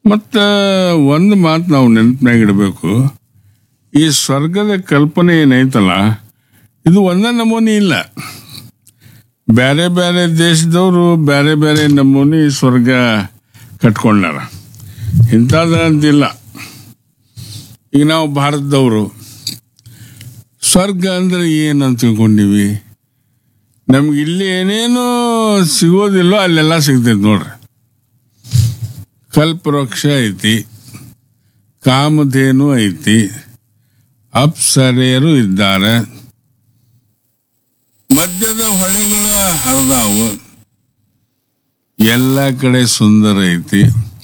ಮತ್ತು ಒಂದು ಮಾತು ನಾವು ನೆನಪಿನಾಗ ಇಡಬೇಕು ಈ ಸ್ವರ್ಗದ ಕಲ್ಪನೆ ಏನೈತಲ್ಲ ಇದು ಒಂದೇ ನಮೂನಿ ಇಲ್ಲ ಬೇರೆ ಬೇರೆ ದೇಶದವರು ಬೇರೆ ಬೇರೆ ನಮೂನಿ ಸ್ವರ್ಗ ಕಟ್ಕೊಂಡಾರ ಇಂಥದ್ದು ಅಂತಿಲ್ಲ ಈಗ ನಾವು ಭಾರತದವರು ಸ್ವರ್ಗ ಅಂದ್ರೆ ಏನಂತ ತಿಳ್ಕೊಂಡಿವಿ ನಮ್ಗೆ ಇಲ್ಲಿ ಏನೇನು ಸಿಗೋದಿಲ್ಲೋ ಅಲ್ಲೆಲ್ಲ ಸಿಗ್ತೈತೆ ನೋಡ್ರಿ ಕಲ್ಪವೃಕ್ಷ ಐತಿ ಕಾಮಧೇನು ಐತಿ ಅಪ್ಸರೆಯರು ಇದ್ದಾರೆ ಮಧ್ಯದ ಹೊಳೆಗಳ ಹರಿದಾವು ಎಲ್ಲ ಕಡೆ ಸುಂದರ ಐತಿ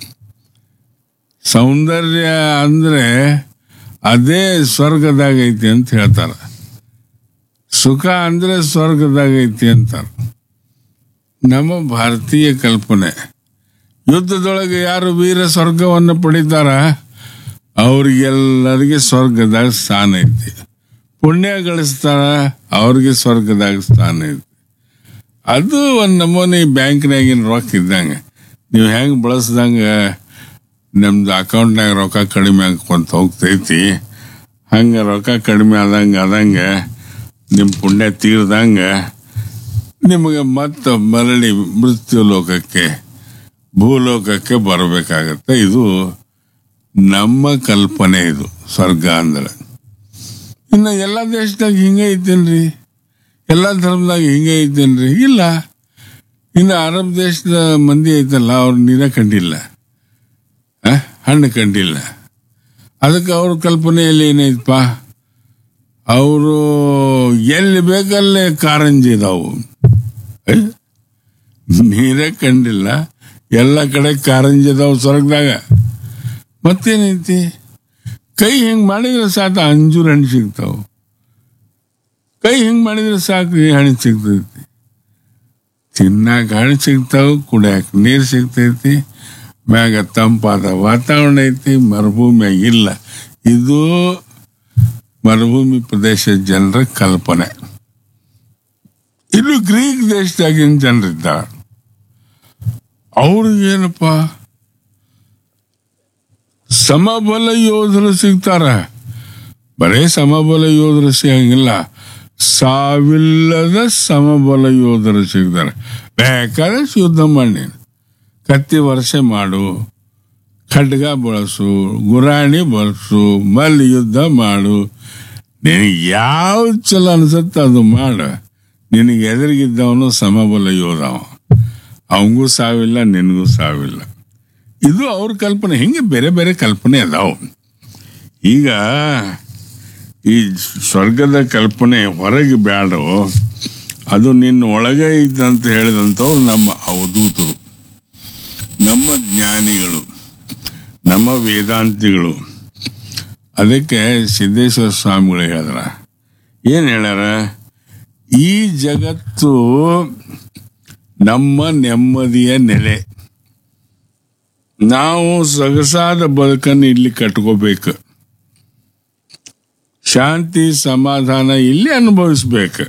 ಸೌಂದರ್ಯ ಅಂದ್ರೆ ಅದೇ ಸ್ವರ್ಗದಾಗ ಐತಿ ಅಂತ ಹೇಳ್ತಾರ ಸುಖ ಅಂದ್ರೆ ಸ್ವರ್ಗದಾಗ ಐತಿ ಅಂತಾರ ನಮ್ಮ ಭಾರತೀಯ ಕಲ್ಪನೆ ಯುದ್ಧದೊಳಗೆ ಯಾರು ವೀರ ಸ್ವರ್ಗವನ್ನು ಪಡಿತಾರ ಅವ್ರಿಗೆಲ್ಲರಿಗೆ ಸ್ವರ್ಗದಾಗ ಸ್ಥಾನ ಐತಿ ಪುಣ್ಯ ಗಳಿಸ್ತಾರ ಅವ್ರಿಗೆ ಸ್ವರ್ಗದಾಗ ಸ್ಥಾನ ಐತಿ ಅದು ಒಂದು ನಮೂನಿ ಬ್ಯಾಂಕ್ನಾಗಿನ ರೊಕ್ಕ ಇದ್ದಂಗೆ ನೀವು ಹೆಂಗೆ ಬಳಸ್ದಂಗೆ ನಮ್ದು ಅಕೌಂಟ್ನಾಗ ರೊಕ್ಕ ಕಡಿಮೆ ಆಗ್ಕೊಂತ ಹೋಗ್ತೈತಿ ಹಂಗೆ ರೊಕ್ಕ ಕಡಿಮೆ ಆದಂಗೆ ಆದಂಗೆ ನಿಮ್ಮ ಪುಣ್ಯ ತೀರ್ದಂಗೆ ನಿಮಗೆ ಮತ್ತೆ ಮರಳಿ ಮೃತ್ಯು ಲೋಕಕ್ಕೆ ಭೂಲೋಕಕ್ಕೆ ಬರಬೇಕಾಗತ್ತೆ ಇದು ನಮ್ಮ ಕಲ್ಪನೆ ಇದು ಸ್ವರ್ಗ ಅಂದ್ರೆ ಇನ್ನು ಎಲ್ಲ ದೇಶದಾಗ ಹಿಂಗೆ ಐತೇನ್ರಿ ಎಲ್ಲ ಧರ್ಮದಾಗ ಹಿಂಗೆ ಐತೇನ್ರಿ ಇಲ್ಲ ಇನ್ನು ಅರಬ್ ದೇಶದ ಮಂದಿ ಐತಲ್ಲ ಅವ್ರು ನೀರ ಕಂಡಿಲ್ಲ ಆ? ಹಣ್ಣು ಕಂಡಿಲ್ಲ ಅದಕ್ಕೆ ಅವ್ರ ಕಲ್ಪನೆಯಲ್ಲಿ ಏನೈತಪ್ಪ ಅವರು ಎಲ್ಲಿ ಬೇಕಲ್ಲೇ ಕಾರಂಜಿ ಇದಾವು ಏ? ನೀರೇ ಕಂಡಿಲ್ಲ ಎಲ್ಲ ಕಡೆ ಕಾರಂಜಿ ಇದಾವು ಸ್ವರ್ಗದಾಗ ಮತ್ತೇನೈತಿ ಕೈ ಹಿಂಗ್ ಮಾಡಿದ್ರೆ ಸಾಕು ಅಂಜೂರ ಹಣ್ಣು ಸಿಗ್ತಾವ ಕೈ ಹಿಂಗ್ ಮಾಡಿದ್ರೆ ಸಾಕು ಈ ಹಣ್ಣು ಸಿಗ್ತೈತಿ ತಿನ್ನಾಕ ಹಣ್ಣು ಸಿಗ್ತಾವ ಕುಡಿಯಾಕ ನೀರು ಸಿಗ್ತೈತಿ ಮ್ಯಾಗ ತಂಪಾದ ವಾತಾವರಣ ಐತಿ ಮರುಭೂಮಿಯಾಗ ಇಲ್ಲ ಇದು ಮರುಭೂಮಿ ಪ್ರದೇಶದ ಜನರ ಕಲ್ಪನೆ ಇನ್ನು ಗ್ರೀಕ್ ದೇಶದಾಗಿನ ಜನರಿದ್ದಾರೆ ಅವ್ರಿಗೇನಪ್ಪ ಸಮಬಲ ಯೋಧರು ಸಿಗ್ತಾರ ಬರೇ ಸಮಬಲ ಯೋಧರು ಸಿಗಂಗಿಲ್ಲ ಸಾವಿಲ್ಲದ ಸಮಬಲ ಯೋಧರು ಸಿಗ್ತಾರೆ ಬೇಕಾದ್ರೆ ಯುದ್ಧ ಮಾಡಿ ಕತ್ತಿ ವರ್ಷೆ ಮಾಡು ಖಡ್ಗ ಬಳಸು ಗುರಾಣಿ ಬಳಸು ಮಲ್ಲಿ ಯುದ್ಧ ಮಾಡು ನಿನಗೆ ಯಾವ ಚಲೋ ಅನ್ಸುತ್ತೆ ಅದು ಮಾಡು ನಿನಗೆ ಎದುರಿಗಿದ್ದವನು ಸಮಬಲ ಯೋಧ ಅವ. ಅವಂಗೂ ಸಾವಿಲ್ಲ ನಿನಗೂ ಸಾವಿಲ್ಲ ಇದು ಅವ್ರ ಕಲ್ಪನೆ ಹಿಂಗೆ ಬೇರೆ ಬೇರೆ ಕಲ್ಪನೆ ಅದಾವು ಈಗ ಈ ಸ್ವರ್ಗದ ಕಲ್ಪನೆ ಹೊರಗೆ ಬ್ಯಾಡೋ ಅದು ನಿನ್ನ ಒಳಗೆ ಇದ್ದಂತ ಹೇಳಿದಂಥವ್ರು ನಮ್ಮ ಅವಧೂತರು ನಮ್ಮ ಜ್ಞಾನಿಗಳು ನಮ್ಮ ವೇದಾಂತಿಗಳು ಅದಕ್ಕೆ ಸಿದ್ದೇಶ್ವರ ಸ್ವಾಮಿಗಳು ಹೇಳಿದ್ರ ಏನು ಹೇಳ್ಯಾರ ಈ ಜಗತ್ತು ನಮ್ಮ ನೆಮ್ಮದಿಯ ನೆಲೆ ನಾವು ಸೊಗಸಾದ ಬದುಕನ್ನು ಇಲ್ಲಿ ಕಟ್ಕೋಬೇಕು ಶಾಂತಿ ಸಮಾಧಾನ ಇಲ್ಲಿ ಅನುಭವಿಸ್ಬೇಕು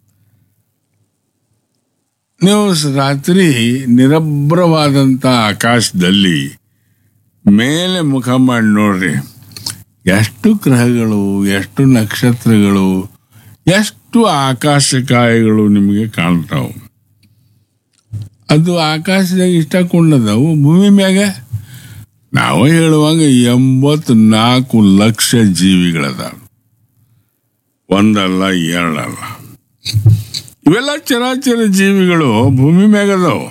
ನೀವು ಸ- ರಾತ್ರಿ ನಿರಭ್ರವಾದಂಥ ಆಕಾಶದಲ್ಲಿ ಮೇಲೆ ಮುಖ ಮಾಡಿ ನೋಡ್ರಿ ಎಷ್ಟು ಗ್ರಹಗಳು ಎಷ್ಟು ನಕ್ಷತ್ರಗಳು ಎಷ್ಟು ಆಕಾಶಕಾಯಗಳು ನಿಮಗೆ ಕಾಣ್ತಾವು ಅದು ಆಕಾಶದಾಗ ಇಷ್ಟ ಕೊಂಡದವು ಭೂಮಿ ಮ್ಯಾಗ ನಾವು ಹೇಳುವಾಗ ಎಂಬತ್ನಾಲ್ಕು ಲಕ್ಷ ಜೀವಿಗಳದಾವ ಒಂದಲ್ಲ ಎರಡಲ್ಲ ಇವೆಲ್ಲ ಚರಾಚರ ಜೀವಿಗಳು ಭೂಮಿ ಮ್ಯಾಗ ಅದಾವ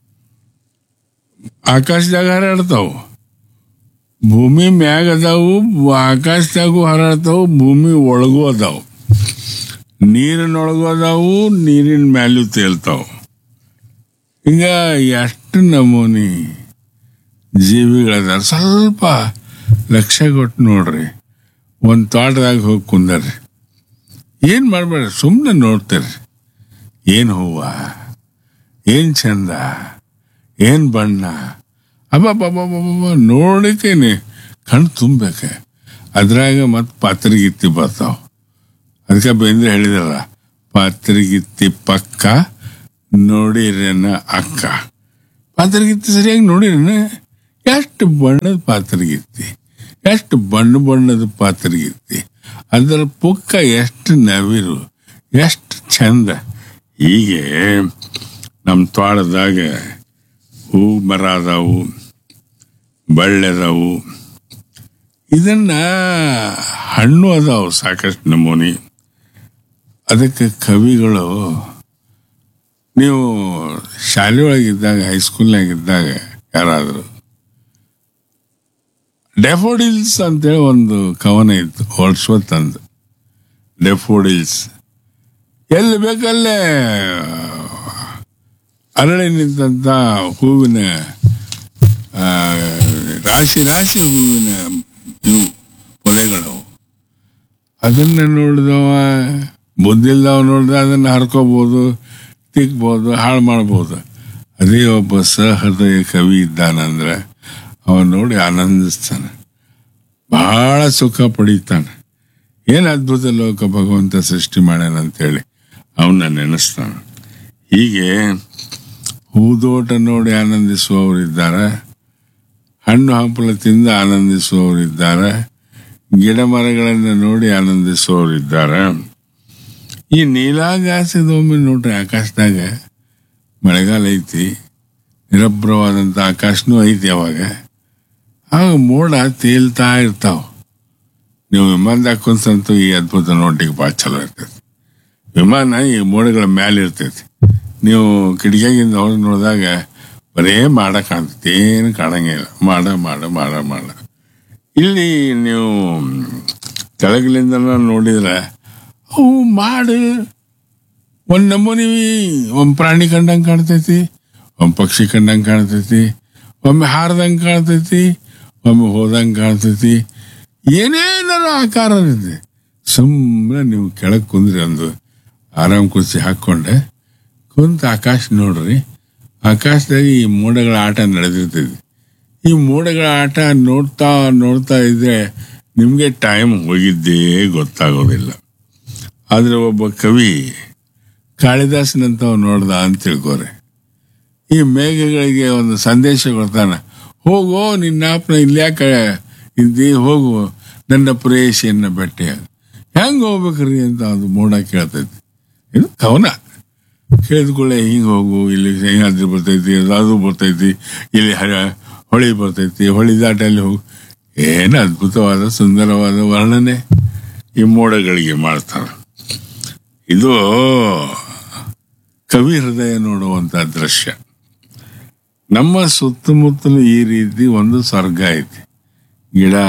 ಆಕಾಶದಾಗ ಹಾರಾಡ್ತಾವ ಭೂಮಿ ಮ್ಯಾಗ ಅದಾವು ಆಕಾಶದಾಗೂ ಹಾರಾಡ್ತಾವು ಭೂಮಿ ಒಳಗೂ ಅದಾವು ನೀರಿನೊಳಗೂ ಅದಾವು ನೀರಿನ ಮ್ಯಾಲೂ ತೇಲ್ತಾವು ಈಗ ಎಷ್ಟು ನಮೂನಿ ಜೀವಿಗಳದಾರ ಸ್ವಲ್ಪ ಲಕ್ಷ್ಯ ಕೊಟ್ಟು ನೋಡ್ರಿ ಒಂದು ತೋಟದಾಗ ಹೋಗಿ ಕುಂದರ್ರಿ ಏನು ಮಾಡಬೇಡ್ರಿ ಸುಮ್ಮನೆ ನೋಡ್ತೀರಿ ಏನು ಹೂವ ಏನು ಚಂದ ಏನು ಬಣ್ಣ ಅಬ್ಬಬ್ಬಬ್ಬಬ್ಬ ನೋಡಿಕೇನೆ ಕಣ್ಣು ತುಂಬಬೇಕೆ ಅದ್ರಾಗ ಮತ್ತೆ ಪಾತ್ರಿಗಿತ್ತಿ ಬರ್ತಾವ ಅದಕ್ಕೆ ಬೇಂದ್ರೆ ಹೇಳಿದಲ್ಲ ಪಾತ್ರಿಗಿತ್ತಿ ಪಕ್ಕ ನೋಡಿರೇನ ಅಕ್ಕ ಪಾತ್ರಿಗಿತ್ತಿ ಸರಿಯಾಗಿ ನೋಡಿರೇನ ಎಷ್ಟು ಬಣ್ಣದ ಪಾತ್ರಗೀರ್ತಿ ಎಷ್ಟು ಬಣ್ಣ ಬಣ್ಣದ ಪಾತ್ರಗೀರ್ತಿ ಅದರ ಪುಕ್ಕ ಎಷ್ಟು ನವಿರು ಎಷ್ಟು ಚಂದ ಹೀಗೆ ನಮ್ಮ ತೋಟದಾಗ ಹೂ ಮರ ಅದಾವು ಬಳ್ಳೆದಾವು ಇದನ್ನ ಹಣ್ಣು ಅದಾವು ಸಾಕಷ್ಟು ನಮೂನಿ ಅದಕ್ಕೆ ಕವಿಗಳು ನೀವು ಶಾಲೆ ಒಳಗಿದ್ದಾಗ ಹೈಸ್ಕೂಲ್ನಾಗಿದ್ದಾಗ ಯಾರಾದರೂ ಡೆಫೋಡಿಲ್ಸ್ ಅಂತೇಳಿ ಒಂದು ಕವನ ಇತ್ತು ಹೊಳ್ಸ್ವತ್ ಅಂತ ಡೆಫೋಡಿಲ್ಸ್ ಎಲ್ಲಿ ಬೇಕಲ್ಲೇ ಅರಳಿ ನಿಂತ ಹೂವಿನ ಆ, ರಾಶಿ ರಾಶಿ ಹೂವಿನ ಇವು ಪೊಲೆಗಳು ಅದನ್ನ ನೋಡಿದವ ಬುದ್ಧಿಲ್ದವ ನೋಡಿದ ಅದನ್ನ ಹರ್ಕೋಬಹುದು ತಿಕ್ಬೋದು ಹಾಳು ಮಾಡ್ಬೋದು ಅದೇ ಒಬ್ಬ ಸಹೃದಯ ಕವಿ ಇದ್ದಾನಂದ್ರೆ ಅವನ್ ನೋಡಿ ಆನಂದಿಸ್ತಾನೆ ಬಹಳ ಸುಖ ಪಡೀತಾನೆ ಏನ್ ಅದ್ಭುತ ಲೋಕ ಭಗವಂತ ಸೃಷ್ಟಿ ಮಾಡ್ಯಾನಂತೇಳಿ ಅವನ್ನ ನೆನೆಸ್ತಾನೆ ಹೀಗೆ ಹೂದೋಟ ನೋಡಿ ಆನಂದಿಸುವವರಿದ್ದಾರೆ ಹಣ್ಣು ಹಂಪಲ ತಿಂದು ಆನಂದಿಸುವವರಿದ್ದಾರೆ ಗಿಡ ಮರಗಳನ್ನು ನೋಡಿ ಆನಂದಿಸುವವರಿದ್ದಾರೆ ಈ ನೀಲಾಗಾಸದೊಮ್ಮೆ ನೋಡ್ರಿ ಆಕಾಶದಾಗ ಮಳೆಗಾಲ ಐತಿ ನಿರಭ್ರವಾದಂಥ ಆಕಾಶನೂ ಐತಿ ಅವಾಗ ಆಗ ಮೋಡ ತೇಲ್ತಾ ಇರ್ತಾವ ನೀವು ವಿಮಾನದಾಗ ಕುಂತಂತೂ ಈ ಅದ್ಭುತ ನೋಡ್ಲಿಕ್ಕೆ ಭಾಳ ಚಲೋ ಇರ್ತೈತಿ ವಿಮಾನ ಈ ಮೋಡಗಳ ಮ್ಯಾಲೆ ಇರ್ತೈತಿ ನೀವು ಕಿಟಕಿಯಾಗಿಂದ ಹೊರಗೆ ನೋಡಿದಾಗ ಬರೇ ಮಾಡ ಕಾಣ್ತೈತಿ ಏನು ಕಾಣಂಗಿಲ್ಲ ಮಾಡ ಮಾಡ ಮಾಡ ಮಾಡ ಇಲ್ಲಿ ನೀವು ಕೆಳಗಿಲಿಂದ ನೋಡಿದ್ರೆ ಅವು ಮಾಡು ಒಂದು ನಮೂನಿ ಒಂದು ಪ್ರಾಣಿ ಕಂಡಂಗೆ ಕಾಣ್ತೈತಿ ಒಂದು ಪಕ್ಷಿ ಕಂಡಂಗೆ ಕಾಣ್ತೈತಿ ಒಮ್ಮೆ ಹಾರ್ದಂಗೆ ಕಾಣ್ತೈತಿ ಒಮ್ಮೆ ಹೋದಂಗೆ ಕಾಣ್ತೈತಿ ಏನೇನಾರ ಆಕಾರ ಇರುತ್ತೆ ಸುಮ್ಮನೆ ನೀವು ಕೆಳಗೆ ಕುಂದ್ರಿ ಒಂದು ಆರಾಮ್ ಕುರ್ಚಿ ಹಾಕ್ಕೊಂಡೆ ಕುಂತ ಆಕಾಶ ನೋಡ್ರಿ ಆಕಾಶದಾಗ ಈ ಮೋಡಗಳ ಆಟ ನಡೆದಿರ್ತೈತಿ ಈ ಮೋಡಗಳ ಆಟ ನೋಡ್ತಾ ನೋಡ್ತಾ ಇದ್ರೆ ನಿಮಗೆ ಟೈಮ್ ಹೋಗಿದ್ದೇ ಗೊತ್ತಾಗೋದಿಲ್ಲ ಆದ್ರೆ ಒಬ್ಬ ಕವಿ ಕಾಳಿದಾಸನಂತವ್ ನೋಡ್ದ ಅಂತ ತಿಳ್ಕೋರೆ ಈ ಮೇಘಗಳಿಗೆ ಒಂದು ಸಂದೇಶ ಕೊಡ್ತಾನ ಹೋಗೋ ನಿನ್ನಾಪನ ಇಲ್ಯಾಕ ಇದ್ದಿ ಹೋಗು ನನ್ನ ಪ್ರೇಯಸಿಯನ್ನ ಭೇಟಿ ಹೆಂಗ್ ಹೋಗ್ಬೇಕ್ರಿ ಅಂತ ಅದು ಮೋಡ ಕೇಳ್ತೈತಿ ಇದು ಕವನ ಕೇಳಿದ್ಕೊಳ್ಳೆ ಹಿಂಗೆ ಹೋಗು ಇಲ್ಲಿ ಸಹ್ಯಾದ್ರಿ ಬರ್ತೈತಿ ಅದು ಬರ್ತೈತಿ ಇಲ್ಲಿ ಹರ ಹೊಳಿ ಬರ್ತೈತಿ ಹೊಳಿ ದಾಟಲ್ಲಿ ಹೋಗು ಏನು ಅದ್ಭುತವಾದ ಸುಂದರವಾದ ವರ್ಣನೆ ಈ ಮೋಡಗಳಿಗೆ ಮಾಡ್ತಾರೆ ಇದು ಕವಿ ಹೃದಯ ನೋಡುವಂತ ದೃಶ್ಯ ನಮ್ಮ ಸುತ್ತಮುತ್ತಲು ಈ ರೀತಿ ಒಂದು ಸ್ವರ್ಗ ಐತಿ ಗಿಡ